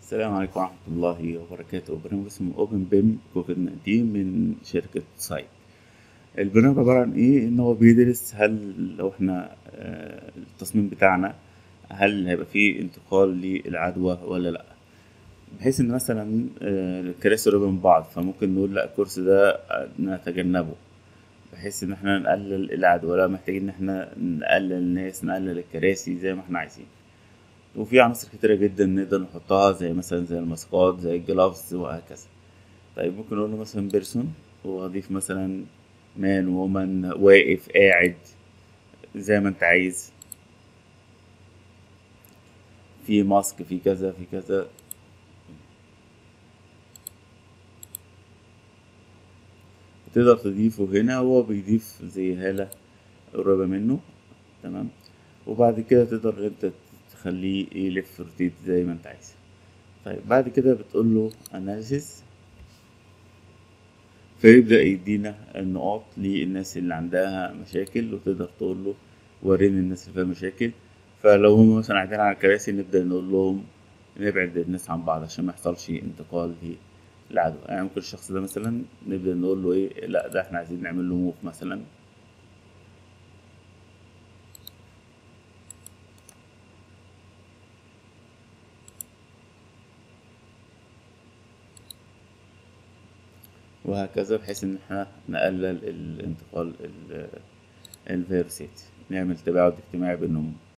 السلام عليكم ورحمة الله وبركاته برنامج اسمه اوبن بيم كوفيد 19 من شركة سايت البرنامج عبارة عن ايه ان هو بيدرس هل لو احنا آه، التصميم بتاعنا هل هيبقى فيه انتقال للعدوى ولا لا بحيث ان مثلا آه، الكراسي قريبة من بعض فممكن نقول لا الكرسي ده آه، نتجنبه بحيث ان احنا نقلل العدوى لا محتاجين ان احنا نقلل الناس نقلل الكراسي زي ما احنا عايزين وفي عناصر كتيرة جدا نقدر نحطها زي مثلا زي الماسكات زي الجلافز وهكذا طيب ممكن نقول له مثلا بيرسون وأضيف مثلا مان وومن واقف قاعد زي ما انت عايز في ماسك في كذا في كذا تقدر تضيفه هنا هو بيضيف زي هالة قريبة منه تمام وبعد كده تقدر انت تخليه يلف روتيت زي ما انت عايز طيب بعد كده بتقول له اناليسيس فيبدأ يدينا النقاط للناس اللي عندها مشاكل وتقدر تقول له وريني الناس اللي فيها مشاكل فلو هم مثلا قاعدين على الكراسي نبدأ نقول لهم نبعد الناس عن بعض عشان ما يحصلش انتقال للعدوى يعني ممكن الشخص ده مثلا نبدأ نقول له ايه لا ده احنا عايزين نعمل له موف مثلا وهكذا بحيث ان احنا نقلل الانتقال ال- الفيروسات نعمل تباعد اجتماعي بينهم